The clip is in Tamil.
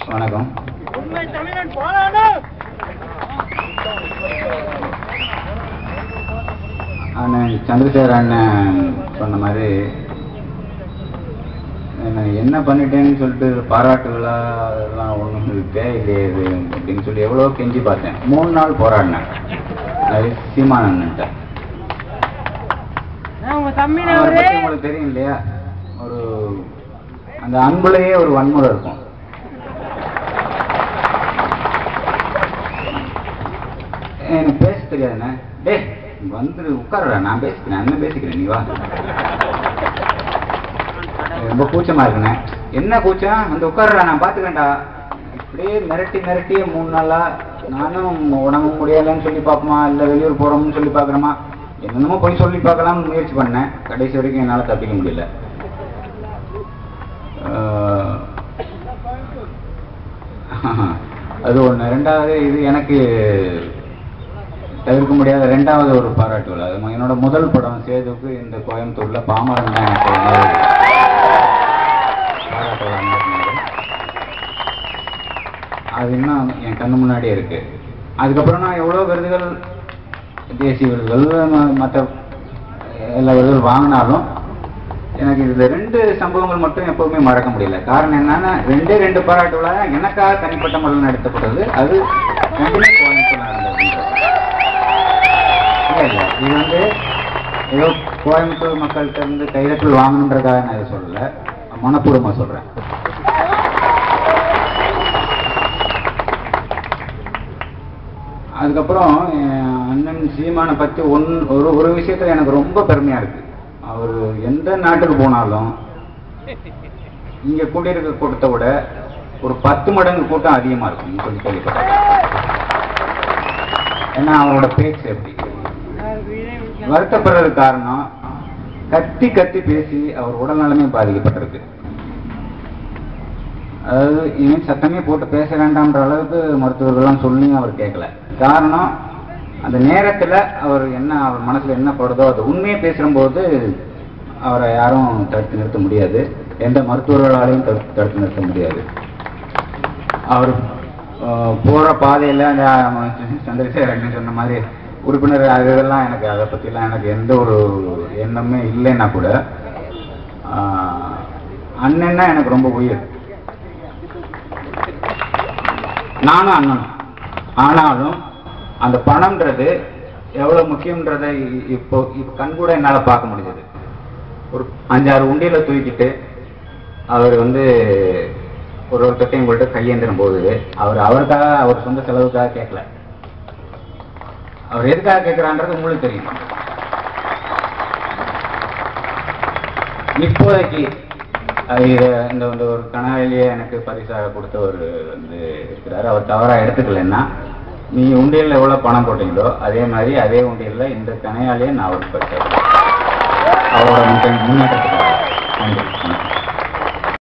வணக்கம் உண்மை தமிழன் போராடும் அண்ணன் சந்திரசேகர் அண்ணன் சொன்ன மாதிரி நான் என்ன பண்ணிட்டேன்னு சொல்லிட்டு பாராட்டு விழா அதெல்லாம் ஒன்றும் தேவையில்லையே இது அப்படின்னு சொல்லி எவ்வளோ கெஞ்சி பார்த்தேன் மூணு நாள் போராடினேன் அது சீமான் அண்ணன்ட்ட உங்க அவரை தம்பினவரே பத்தி உங்களுக்கு தெரியும் இல்லையா ஒரு அந்த அன்புலயே ஒரு வன்முறை இருக்கும் எனக்கு பேச தெரியாதுண்ணே டேய் இங்க வந்துரு உட்காருடா நான் பேசிக்கிறேன் அண்ணன் பேசிக்கிறேன் நீ வா எனக்கு ரொம்ப கூச்சமா இருக்குண்ணே என்ன கூச்சம் வந்து உட்காருடா நான் பாத்துக்கிறேன்டா இப்படியே மிரட்டி மிரட்டியே மூணு நாளா நானும் உடம்பு முடியலைன்னு சொல்லி பார்ப்போமா இல்லை வெளியூர் போறோம்னு சொல்லி பார்க்குறோமா என்னென்னமோ போய் சொல்லி பார்க்கலாம்னு முயற்சி பண்ணேன் கடைசி வரைக்கும் என்னால் தப்பிக்க முடியல ஆஹ், அது ஒன்று ரெண்டாவது இது எனக்கு தவிர்க்க முடியாத ரெண்டாவது ஒரு பாராட்டு விழா அது என்னோட முதல் படம் சேதுக்கு இந்த கோயம்புத்தூர்ல பாமரன் தான் எனக்கு ஒரு பாராட்டு விழா நடத்தினது. அது இன்னும் என் கண்ணு முன்னாடியே இருக்கு அதுக்கப்புறம் நான் எவ்வளோ விருதுகள் தேசிய விருதுகள் மற்ற எல்லா விருதுகள் வாங்கினாலும் எனக்கு இந்த ரெண்டு சம்பவங்கள் மட்டும் எப்பவுமே மறக்க முடியல காரணம் என்னன்னா ரெண்டே ரெண்டு பாராட்டு விழா எனக்காக தனிப்பட்ட முறையில் நடத்தப்பட்டது அது ரெண்டுமே கோயம்புத்தூர் நடந்தது இல்ல, இல்ல. இது வந்து ஏதோ கோயம்புத்தூர் மக்கள்கிட்ட இருந்து கையெழுத்தில் வாங்கணுன்றதுக்காக நான் இதை சொல்லல மனப்பூர்வமா சொல்றேன் அதுக்கப்புறம் என் அண்ணன் சீமானை பத்தி ஒன் ஒரு ஒரு விஷயத்துல எனக்கு ரொம்ப பெருமையா இருக்கு அவர் எந்த நாட்டுக்கு போனாலும் இங்க கூட்டியிருக்க கூட்டத்தை விட ஒரு பத்து மடங்கு கூட்டம் அதிகமா இருக்கும் சொல்லி கேள்விப்பட்டேன் ஏன்னா அவரோட பேச்சு எப்படி வருத்தப்படுறதுக்கு காரணம் கத்தி கத்தி பேசி அவர் உடல் நலமே பாதிக்கப்பட்டிருக்கு அதாவது இனிமேல் சத்தமே போட்டு பேச வேண்டாம்ன்ற அளவுக்கு மருத்துவர்கள்லாம் சொல்லி அவர் கேட்கல காரணம் அந்த நேரத்துல அவர் என்ன அவர் மனசுல என்ன படுதோ அது உண்மையை பேசும்போது அவரை யாரும் தடுத்து நிறுத்த முடியாது எந்த மருத்துவர்களாலையும் தடுத்து தடுத்து நிறுத்த முடியாது அவர் அஹ், போற பாதையில அந்த அஹ், சந்திரசேகரன் சொன்ன மாதிரி உறுப்பினர் அது இதெல்லாம் எனக்கு அதை பத்திலாம் எனக்கு எந்த ஒரு எண்ணமே இல்லைன்னா கூட ஆஹ், அண்ணன்னா எனக்கு ரொம்ப உயிர் நானும் அண்ணனும் ஆனாலும் அந்த பணம்ன்றது எவ்வளவு முக்கியம்ன்றதை இ- இப்போ இப்போ கண்கூட என்னால பார்க்க முடிஞ்சது ஒரு அஞ்சாறு உண்டியில தூக்கிட்டு அவர் வந்து ஒரு ஒருத்தட்டையும் உங்கள்கிட்ட கையேந்திரும் போது அவர் அவருக்காக அவர் சொந்த செலவுக்காக கேட்கல அவர் எதுக்காக கேட்கிறான்றது உங்களுக்கு தெரியும் இப்போதைக்கு அஹ் இத இந்த இந்த ஒரு கனாலிலேயே எனக்கு பரிசாக கொடுத்த ஒரு வந்து இருக்கிறாரு அவர் தவறா எடுத்துக்கலைன்னா நீ உண்டியல்ல எவ்வளவு பணம் போட்டீங்களோ அதே மாதிரி அதே உண்டியல்ல இந்த கனையாலேயே நான் ஒரு பரிசா அவரோட முன்னேற்றத்துக்காக நன்றி வணக்கம்.